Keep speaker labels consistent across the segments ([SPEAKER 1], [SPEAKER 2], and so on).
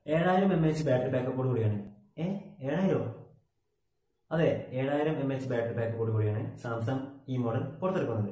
[SPEAKER 1] ഏഴായിരം M H battery ബാക്കപ്പോട് കൂടിയാണ് ഏ ഏഴായിരോ അതെ ഏഴായിരം എം എച്ച് ബാറ്ററി ബാക്കപ്പോട് കൂടിയാണ് സാംസങ് ഈ മോഡൽ പുറത്തെടുക്കുന്നത്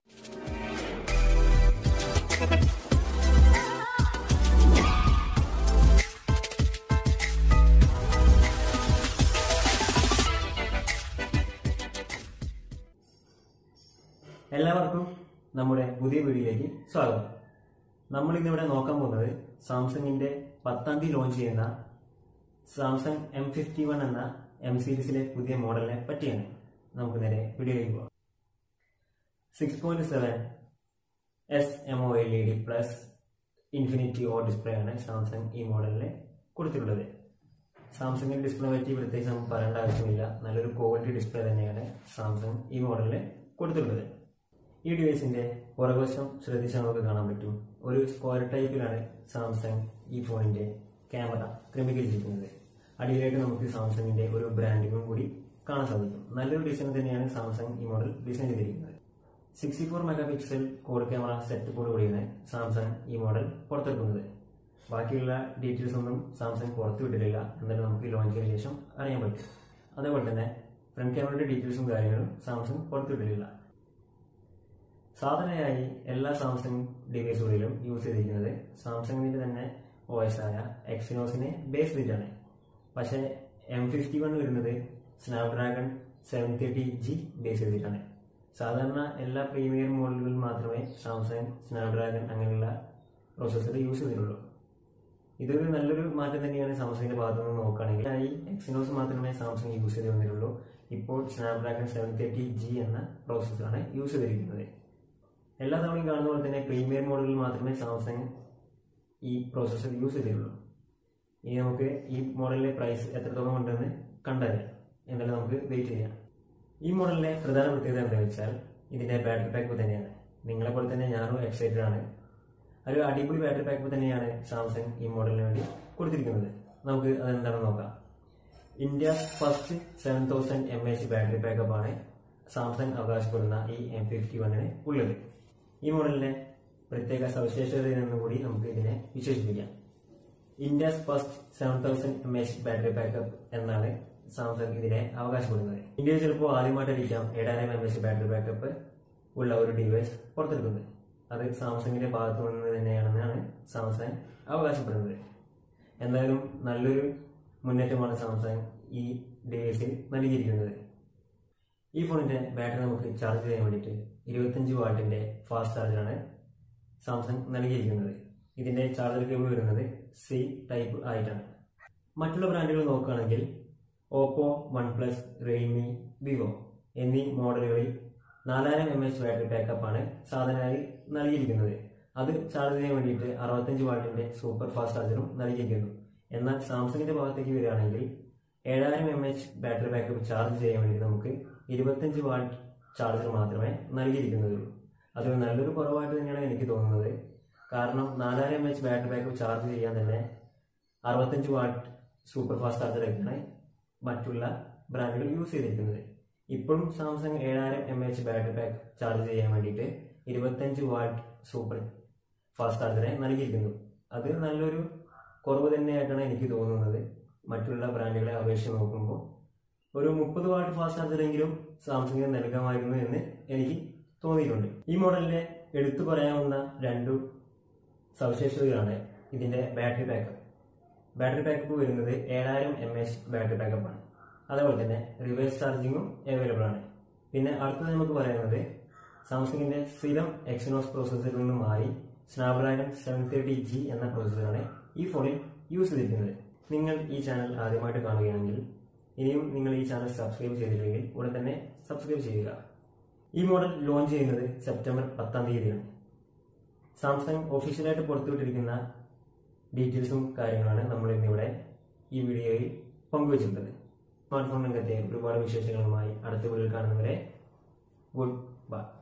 [SPEAKER 1] എല്ലാവർക്കും നമ്മുടെ പുതിയ വീഡിയോയിലേക്ക് സ്വാഗതം നമ്മൾ ഇന്നിവിടെ നോക്കാൻ പോകുന്നത് സാംസങ്ങിന്റെ പത്താം തീയതി ലോഞ്ച് ചെയ്യുന്ന സാംസങ് എം ഫിഫ്റ്റി വൺ എന്ന എം സീരീസിലെ പുതിയ മോഡലിനെ പറ്റിയാണ് നമുക്ക് നേരെ വീഡിയോയിലേക്ക് പോകാം six point seven S M O L E D plus infinity O display ആണ് സാംസങ് ഈ മോഡലിന് കൊടുത്തിട്ടുള്ളത് സാംസങ്ങിന്റെ ഡിസ്പ്ലേ പറ്റി പ്രത്യേകിച്ച് നമുക്ക് പറയേണ്ട ആവശ്യമില്ല നല്ലൊരു ക്വാളിറ്റി ഡിസ്പ്ലേ തന്നെയാണ് സാംസങ് ഈ മോഡലിന് കൊടുത്തിട്ടുള്ളത് ഈ ഡിവൈസിന്റെ പുറകുവശം ശ്രദ്ധിച്ചാൽ നമുക്ക് കാണാൻ പറ്റും ഒരു സ്ക്വയർ ടൈപ്പിലാണ് സാംസങ് ഈ ഫോണിന്റെ ക്യാമറ ക്രമീകരിച്ചിരിക്കുന്നത് അടിയിലായിട്ട് നമുക്ക് സാംസങ്ങിന്റെ ഒരു ബ്രാൻഡിങ്ങും കൂടി കാണാൻ സാധിക്കും നല്ലൊരു ഡിസൈൻ തന്നെയാണ് സാംസങ് ഈ മോഡൽ ഡിസൈൻ ചെയ്തിരിക്കുന്നത് sixty four mega pixel quad camera സെറ്റപ്പോട് കൂടിയാണ് സാംസങ് ഈ മോഡൽ പുറത്തെടുക്കുന്നത് ബാക്കിയുള്ള ഡീറ്റെയിൽസ് ഒന്നും സാംസങ് പുറത്തു വിട്ടിട്ടില്ല എന്നാലും നമുക്ക് ലോഞ്ച് ചെയ്തതിനു ശേഷം അറിയാൻ പറ്റും അതേപോലെ തന്നെ ഫ്രണ്ട് ക്യാമറയുടെ ഡീറ്റെയിൽസും കാര്യങ്ങളും സാംസങ് പുറത്തു വിട്ടിട്ടില്ല സാധാരണയായി എല്ലാ സാംസങ് ഡിവൈസുകളിലും യൂസ് ചെയ്തിരിക്കുന്നത് സാംസങ്ങിന്റെ തന്നെ ഒ എസ് ആയ എക്സിനോസിനെ ബേസ് ചെയ്തിട്ടാണ് പക്ഷേ എം ഫിഫ്റ്റി വൺ വരുന്നത് Snapdragon seven thirty G base ചെയ്തിട്ടാണ് സാധാരണ എല്ലാ പ്രീമിയം മോഡലുകളിൽ മാത്രമേ സാംസങ് സ്നാപ്ഡ്രാഗൺ അങ്ങനെയുള്ള പ്രോസസ്സർ യൂസ് ചെയ്തിട്ടുള്ളൂ ഇതൊരു നല്ലൊരു മാറ്റം തന്നെയാണ് സാംസങ്ങിന്റെ ഭാഗത്ത് നിന്ന് നോക്കുകയാണെങ്കിൽ ഈ എക്സിനോസ് മാത്രമേ സാംസങ് യൂസ് ചെയ്ത് വന്നിട്ടുള്ളൂ ഇപ്പോൾ സ്നാപ്ഡ്രാഗൺ സെവൻ തേർട്ടി ജി എന്ന പ്രോസസ്സറാണ് യൂസ് ചെയ്തിരിക്കുന്നത് എല്ലാ തവണയും കാണുന്ന പോലെ തന്നെ പ്രീമിയം മോഡലിൽ മാത്രമേ സാംസങ് ഈ പ്രോസസ്സർ യൂസ് ചെയ്തിട്ടുള്ളൂ ഇനി നമുക്ക് ഈ മോഡലിലെ പ്രൈസ് എത്രത്തോളം ഉണ്ടെന്ന് കണ്ടറിയാം എന്നാലും നമുക്ക് വെയിറ്റ് ചെയ്യാം ഈ മോഡലിലെ പ്രധാന പ്രത്യേകത എന്താണെന്ന് വെച്ചാൽ ഇതിന്റെ ബാറ്ററി ബാക്കപ്പ് തന്നെയാണ് നിങ്ങളെ പോലെ തന്നെ ഞാനും എക്സൈറ്റഡ് ആണ് ഒരു അടിപൊളി ബാറ്ററി ബാക്കപ്പ് തന്നെയാണ് സാംസങ് ഈ മോഡലിന് വേണ്ടി കൊടുത്തിരിക്കുന്നത് നമുക്ക് അതെന്താണെന്ന് നോക്കാം India first seven thousand M H battery backup ആണ് സാംസങ് അവകാശപ്പെടുന്ന ഈ എം ഫിഫ്റ്റി വണ്ണിന് ഉള്ളത് ഈ മോഡലിന്റെ പ്രത്യേക സവിശേഷതയിൽ നിന്ന് കൂടി നമുക്ക് ഇതിനെ വിശേഷിപ്പിക്കാം India's first seven thousand M H battery backup എന്നാണ് സാംസങ് ഇതിനെ അവകാശപ്പെടുന്നത് ഇന്ത്യയിൽ ചിലപ്പോൾ ആദ്യമായിട്ടായിരിക്കാം ഏഴായിരം എം എച്ച് ബാറ്ററി ബാക്കപ്പ് ഉള്ള ഒരു ഡിവൈസ് പുറത്തെടുക്കുന്നത് അത് സാംസങ്ങിന്റെ ഭാഗത്തു നിന്ന് തന്നെയാണെന്നാണ് സാംസങ് അവകാശപ്പെടുന്നത് എന്തായാലും നല്ലൊരു മുന്നേറ്റമാണ് സാംസങ് ഈ ഡിവൈസിൽ നൽകിയിരിക്കുന്നത് ഈ ഫോണിന്റെ ബാറ്ററി നമുക്ക് ചാർജ് ചെയ്യാൻ വേണ്ടിയിട്ട് ഇരുപത്തഞ്ച് വാട്ടിന്റെ ഫാസ്റ്റ് ചാർജറാണ് സാംസങ് നൽകിയിരിക്കുന്നത് ഇതിന്റെ ചാർജർ കേബിൾ വരുന്നത് സി ടൈപ്പ് ആയിട്ടാണ് മറ്റുള്ള ബ്രാൻഡുകൾ നോക്കുകയാണെങ്കിൽ Oppo OnePlus Realme Vivo എന്നീ മോഡലുകളിൽ നാലായിരം എം എച്ച് ബാറ്ററി ബാക്കപ്പ് ആണ് സാധാരണയായി നൽകിയിരിക്കുന്നത് അത് ചാർജ് ചെയ്യാൻ വേണ്ടിയിട്ട് അറുപത്തഞ്ച് വാട്ടിന്റെ സൂപ്പർ ഫാസ്റ്റ് ചാർജറും നൽകിയിരിക്കുന്നു എന്നാൽ സാംസങ്ങിന്റെ ഭാഗത്തേക്ക് വരികയാണെങ്കിൽ ഏഴായിരം M H battery backup charge ചെയ്യാൻ വേണ്ടി നമുക്ക് ഇരുപത്തഞ്ച് വാട്ട് ചാർജർ മാത്രമേ നൽകിയിരിക്കുന്നുള്ളൂ അത് നല്ലൊരു കുറവായിട്ട് തന്നെയാണ് എനിക്ക് തോന്നുന്നത് കാരണം നാലായിരം M H battery backup charge ചെയ്യാൻ തന്നെ അറുപത്തഞ്ച് വാട്ട് സൂപ്പർ ഫാസ്റ്റ് ചാർജറൊക്കെയാണ് മറ്റുള്ള ബ്രാൻഡുകൾ യൂസ് ചെയ്തിരിക്കുന്നത് ഇപ്പോഴും സാംസങ് ഏഴായിരം M H battery back charge ചെയ്യാൻ വേണ്ടിയിട്ട് ഇരുപത്തഞ്ച് വാട്ട് സൂപ്പർ ഫാസ്റ്റ് ചാർജറെ നൽകിയിരിക്കുന്നു അത് നല്ലൊരു കുറവ് തന്നെയായിട്ടാണ് എനിക്ക് തോന്നുന്നത് മറ്റുള്ള ബ്രാൻഡുകളെ അപേക്ഷിച്ച് നോക്കുമ്പോൾ ഒരു മുപ്പത് വാട്ട് ഫാസ്റ്റ് ചാർജറെങ്കിലും സാംസങ്ങിന് നൽകാമായിരുന്നു എന്ന് എനിക്ക് തോന്നിയിട്ടുണ്ട് ഈ മോഡലിലെ എടുത്തു പറയാവുന്ന രണ്ടു സവിശേഷതകളാണ് ഇതിന്റെ ബാറ്ററി ബാക്കപ്പ് ബാറ്ററി ബാക്കപ്പ് വരുന്നത് ഏഴായിരം എം എച്ച് ബാറ്ററി ബാക്കപ്പ് ആണ് അതേപോലെ തന്നെ റിവേഴ്സ് ചാർജിങ്ങും അവൈലബിൾ ആണ് പിന്നെ അടുത്തത് നമുക്ക് പറയുന്നത് സാംസങ്ങിന്റെ സ്ഥിരം എക്സിനോസ് പ്രോസസ്സറിൽ നിന്ന് മാറി സ്നാപ്ഡ്രാഗൺ സെവൻ തേർട്ടി ജി എന്ന പ്രോസസ്സറാണ് ഈ ഫോണിൽ യൂസ് ചെയ്തിരിക്കുന്നത് നിങ്ങൾ ഈ ചാനൽ ആദ്യമായിട്ട് കാണുകയാണെങ്കിൽ ഇനിയും നിങ്ങൾ ഈ ചാനൽ സബ്സ്ക്രൈബ് ചെയ്തില്ലെങ്കിൽ ഉടൻ തന്നെ സബ്സ്ക്രൈബ് ചെയ്യുക ഈ മോഡൽ ലോഞ്ച് ചെയ്യുന്നത് സെപ്റ്റംബർ പത്താം തീയതിയാണ് സാംസങ് ഒഫീഷ്യലായിട്ട് പുറത്തുവിട്ടിരിക്കുന്ന ഡീറ്റെയിൽസും കാര്യങ്ങളാണ് നമ്മൾ ഇന്നിവിടെ ഈ വീഡിയോയിൽ പങ്കുവച്ചിട്ടുള്ളത് സ്മാർട്ട് ഫോൺ രംഗത്തെ ഒരുപാട് വിശേഷങ്ങളുമായി അടുത്ത വീഡിയോയിൽ കാണുന്നവരെ ഗുഡ് ബൈ